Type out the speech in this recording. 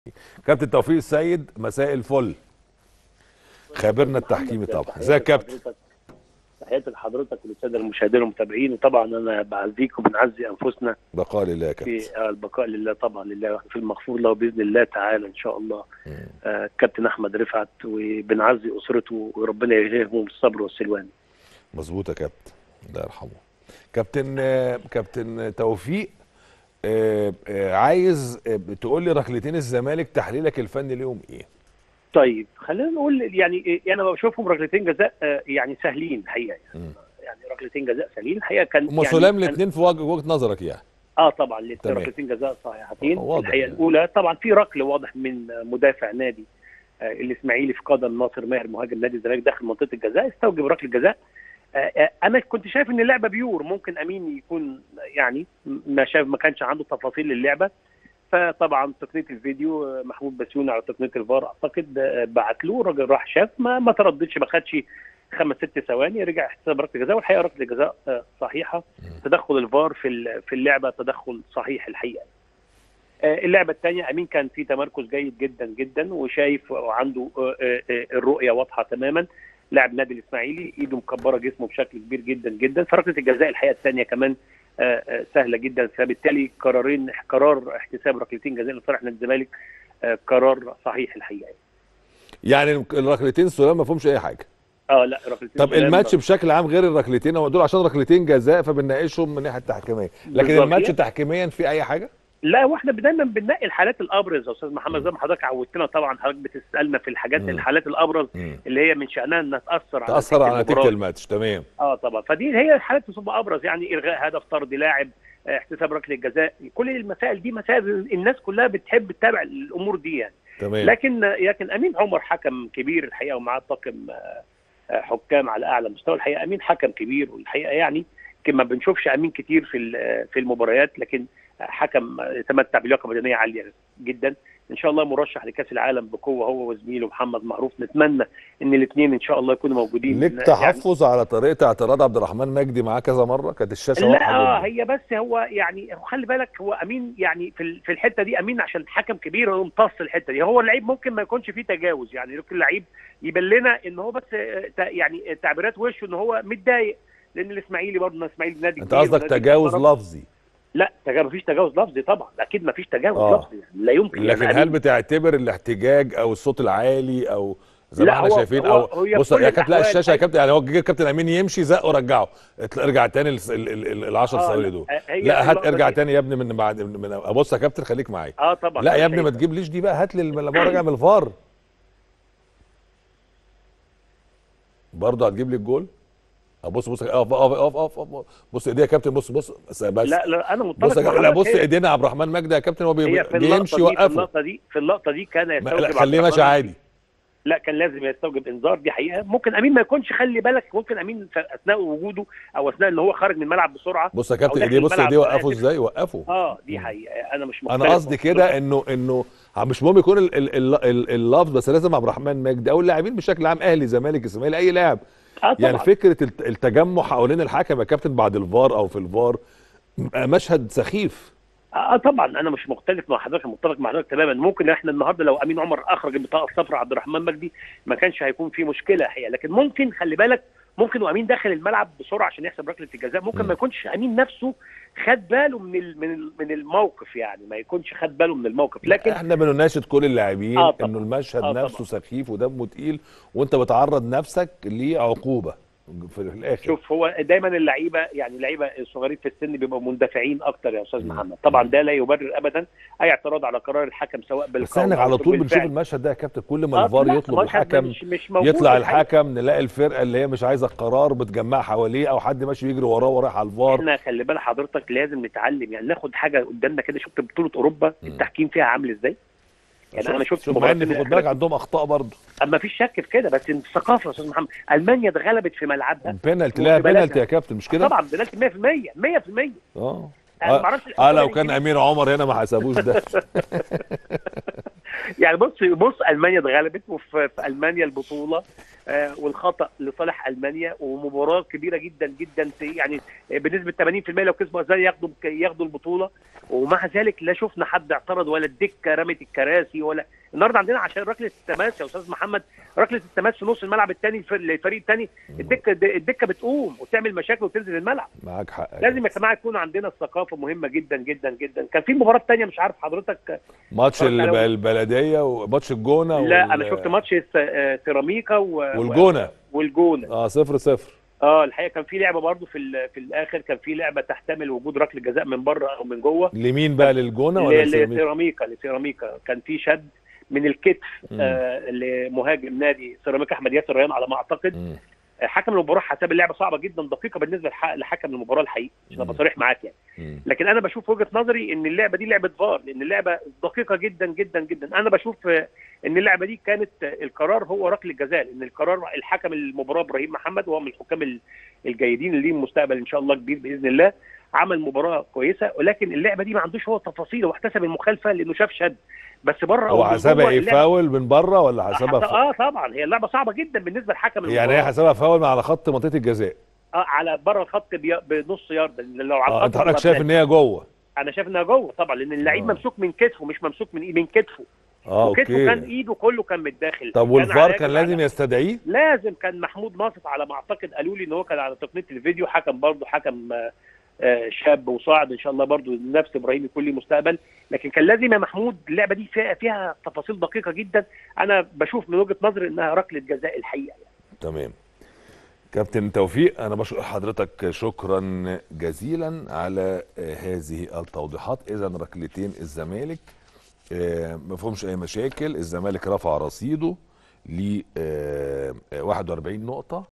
كابتن توفيق السيد مساء الفل خبرنا التحكيمي طبعا ازيك يا كابتن تحياتي لحضرتك وللساده المشاهدين والمتابعين وطبعا انا بعزيك وبنعزي انفسنا بقاء لله يا كابتن في آه، البقاء لله طبعا لله في المغفور له باذن الله تعالى ان شاء الله آه، كابتن احمد رفعت وبنعزي اسرته وربنا يلهمهم الصبر والسلوان مظبوط يا كابتن الله يرحمه كابتن آه، كابتن توفيق آه، آه، عايز آه، تقول لي ركلتين الزمالك تحليلك الفني ليهم ايه طيب خلينا نقول يعني إيه، انا بشوفهم ركلتين جزاء آه، يعني سهلين الحقيقه يعني, مم. يعني ركلتين جزاء سهلين الحقيقه كان هم يعني سلام كان- الاثنين في وجه وجهه نظرك يعني اه طبعا الاثنين تمام. ركلتين جزاء صحيحتين واضح الحقيقه يعني. الاولى طبعا في ركله واضح من مدافع نادي آه، الاسماعيلي في قدم ناصر ماهر مهاجم نادي الزمالك داخل منطقه الجزاء استوجب ركله جزاء آه، آه، انا كنت شايف ان اللعبه بيور ممكن امين يكون يعني ما شاف ما كانش عنده تفاصيل للعبه فطبعا تقنيه الفيديو آه، محمود بسيوني على تقنيه الفار اعتقد آه، بعت له الراجل راح شاف ما ما ترددش ما خدش خمس ست ثواني رجع احتساب ركله جزاء والحقيقه ركله جزاء آه، صحيحه تدخل الفار في ال- في اللعبه تدخل صحيح الحقيقه آه، اللعبه الثانيه امين كان في تمركز جيد جدا جدا وشايف وعنده آه، آه، آه، الرؤيه واضحه تماما لاعب نادي الاسماعيلي ايده مكبره جسمه بشكل كبير جدا جدا فركله الجزاء الحقيقه الثانيه كمان آه، آه، سهله جدا فبالتالي قرارين قرار احتساب ركلتين جزاء لصالح نادي الزمالك آه، قرار صحيح الحقيقه يعني الركلتين سلام ما فيهمش اي حاجه اه لا ركلتين طب سلام. الماتش بشكل عام غير الركلتين هو دول عشان ركلتين جزاء فبنناقشهم من الناحيه التحكيميه لكن بالظبط. الماتش تحكيميا في اي حاجه لا واحنا دايما بننقي الحالات الابرز يا استاذ محمد زي ما حضرتك عودتنا طبعا حضرتك بتسالنا في الحاجات مم. الحالات الابرز مم. اللي هي من شانها انها تاثر على تاثر على نتيجه المباراة. الماتش تمام اه طبعا فدي هي الحالات اللي تبقى ابرز يعني الغاء هدف طرد لاعب آه، احتساب ركله جزاء كل المسائل دي مسائل الناس كلها بتحب تتابع الامور دي يعني تمام لكن لكن امين عمر حكم كبير الحقيقه ومعاه طاقم آه، آه، حكام على اعلى مستوى الحقيقه امين حكم كبير والحقيقه يعني يمكن ما بنشوفش امين كتير في ال- في المباريات لكن حكم يتمتع بلياقه بدنيه عاليه جدا ان شاء الله مرشح لكاس العالم بقوه هو وزميله محمد معروف نتمنى ان الاثنين ان شاء الله يكونوا موجودين ليك يعني تحفظ على طريقه اعتراض عبد الرحمن مجدي معاه كذا مره كانت الشاشه لا واضحه اه جدا هي بس هو يعني هو خلي بالك هو امين يعني في ال- في الحته دي امين عشان حكم كبير هو امتص الحته دي هو اللعيب ممكن ما يكونش فيه تجاوز يعني ممكن اللعيب يبان لنا ان هو بس آه، تا- يعني تعبيرات وشه ان هو متضايق لان الاسماعيلي برضه الاسماعيلي نادي انت كبير قصدك ونادي تجاوز محترم. لفظي لا تجاوز مفيش تجاوز لفظي طبعا اكيد مفيش تجاوز آه. لفظي يعني لا يمكن لكن يعني هل أمين- بتعتبر الاحتجاج او الصوت العالي او زي ما لا، احنا هو- شايفين هو- او هو في بص كل يا كابتن لا الأحوال الشاشه يا أي- كابتن يعني هو جه كابتن امين يمشي زقه رجعه ات- ارجع تاني ال 10 آه، ثواني لا، دول هي لا هات اللقطة ارجع دي- تاني يا ابني من بعد من بص يا كابتن خليك معايا اه طبعا لا يا أنا ابني ما شايف. تجيبليش دي بقى هات لي لما هو راجع من الفار برضه هتجيب لي الجول أه بص بص اقف اقف اقف اقف اقف. بص ايديا يا كابتن بص بص بس بس لا لا انا متفق بص يا مع كابتن لا حضرتك. بص هي- ايدينا عبد الرحمن مجدي يا كابتن هو بي- هي في اللقطه بيمشي دي في يوقفه اللقطه دي في اللقطه دي كان ما- يستوجب لا عبد خليه ماشي الرحمن عادي لا كان لازم يستوجب انذار دي حقيقه ممكن امين ما يكونش خلي بالك ممكن امين في اثناء وجوده او اثناء ان هو خارج من الملعب بسرعه بص يا أو كابتن داخل ايديه بص الملعب ايديه وقفه آسف. ازاي وقفه اه دي حقيقه انا مش مختلف انا قصدي مع كده انه انه مش مهم يكون ال- ال- ال- ال- اللفظ بس لازم عبد الرحمن مجدي او اللاعبين بشكل عام اهلي زمالك اسماعيلي اي لاعب اه طبعا يعني فكره الت- التجمع حوالين الحكم يا كابتن بعد الفار او في الفار م- مشهد سخيف اه طبعا انا مش مختلف مع حضرتك متفق مع حضرتك تماما ممكن احنا النهارده لو امين عمر اخرج البطاقه الصفراء عبد الرحمن مجدي ما كانش هيكون في مشكله الحقيقه لكن ممكن خلي بالك ممكن وامين داخل الملعب بسرعه عشان يحسب ركله الجزاء ممكن م. ما يكونش امين نفسه خد باله من ال من ال من الموقف يعني ما يكونش خد باله من الموقف لكن احنا بنناشد كل اللاعبين آه طبعا. انه المشهد آه نفسه طبعا. سخيف ودمه تقيل وانت بتعرض نفسك لعقوبه في الاخر شوف هو دايما اللعيبه يعني اللعيبه الصغيرين في السن بيبقوا مندفعين اكتر يا استاذ محمد طبعا ده لا يبرر ابدا اي اعتراض على قرار الحكم سواء بالقول بس احنا أو على طول بنشوف بالفعل. المشهد ده يا كابتن كل ما آه، الفار لا، يطلب مشهد الحكم مش مش موجود يطلع الحقيقة. الحكم نلاقي الفرقه اللي هي مش عايزه القرار بتجمع حواليه او حد ماشي يجري وراه ورايح على الفار احنا خلي بالك حضرتك لازم نتعلم يعني ناخد حاجه قدامنا كده شفت بطوله اوروبا مم. التحكيم فيها عامل ازاي يعني انا شفت شوف مع ان مباراتين خد بالك الأخيرة. عندهم اخطاء برضه ما فيش شك في كده بس الثقافه يا استاذ محمد المانيا اتغلبت في ملعبها بينالتي لا وفي بلدنا. بينالتي يا كابتن مش كده طبعا بنالتي 100% 100% اه أنا اه معرفش آه، لو الحكم كان امير عمر هنا ما حسبوش ده يعني بص بص المانيا اتغلبت وفي في المانيا البطوله آه والخطا لصالح المانيا ومباراه كبيره جدا جدا يعني بنسبه 80% لو كسبوا ازاي ياخدوا ياخدوا البطوله ومع ذلك لا شفنا حد اعترض ولا الدكه رمت الكراسي ولا النهارده عندنا عشان ركله التماس يا استاذ محمد ركله التماس في نص الملعب الثاني للفريق الثاني الدكه الدكه بتقوم وتعمل مشاكل وتنزل الملعب معاك حق لازم يا جماعه يكون عندنا الثقافه مهمه جدا جدا جدا كان في مباراه ثانيه مش عارف حضرتك ماتش الب- البلديه وماتش الجونه لا وال- انا شفت ماتش س- آه، سيراميكا و... والجونه والجونه اه صفر صفر اه الحقيقه كان في لعبه برضو في ال- في الاخر كان في لعبه تحتمل وجود ركله جزاء من بره او من جوه لمين بقى للجونه ولا ل- لسيراميكا؟ لسيراميكا لسيراميكا كان في شد من الكتف مم. آه لمهاجم نادي سيراميكا احمد ياسر ريان على ما اعتقد مم. آه، حكم المباراه حسب اللعبه صعبه جدا دقيقه بالنسبه لح- لحكم المباراه الحقيقي عشان ابقى مم. صريح معاك يعني مم. لكن انا بشوف وجهه نظري ان اللعبه دي لعبه فار لان اللعبه دقيقه جدا جدا جدا انا بشوف آه، ان اللعبه دي كانت آه، القرار هو ركله جزاء لان القرار الحكم المباراه ابراهيم محمد وهو من الحكام ال- الجيدين اللي ليهم مستقبل ان شاء الله كبير باذن الله عمل مباراه كويسه ولكن اللعبه دي ما عندوش هو تفاصيل هو احتسب المخالفه لانه شاف شد بس بره هو أو من حسبها جوه ايه اللعبة- فاول من بره ولا حسبها حتى- ف... اه طبعا هي اللعبه صعبه جدا بالنسبه لحكم يعني هي المباراة. حسبها فاول من على خط منطقه الجزاء آه على بره الخط بي- بنص يارده لو على اه الخط انت حضرتك بيبقى شايف بلاد. ان هي جوه انا شايف انها جوه طبعا لان اللعيب آه. ممسوك من كتفه مش ممسوك من إيه؟ من كتفه اه وكتفه كان اوكي ايده كله كان متداخل طب والفار على- كان لازم يستدعيه لازم كان محمود ناصف على ما اعتقد قالوا لي ان هو كان على تقنيه الفيديو حكم برضه حكم آه، آه، شاب وصاعد ان شاء الله برضه نفس ابراهيم يكون ليه مستقبل لكن كان لازم يا محمود اللعبه دي فيها فيها تفاصيل دقيقه جدا انا بشوف من وجهه نظري انها ركله جزاء الحقيقه يعني. تمام كابتن توفيق انا بشكر حضرتك شكرا جزيلا على آه، هذه التوضيحات اذا ركلتين الزمالك آه، ما فيهمش اي مشاكل الزمالك رفع رصيده ل 41 نقطه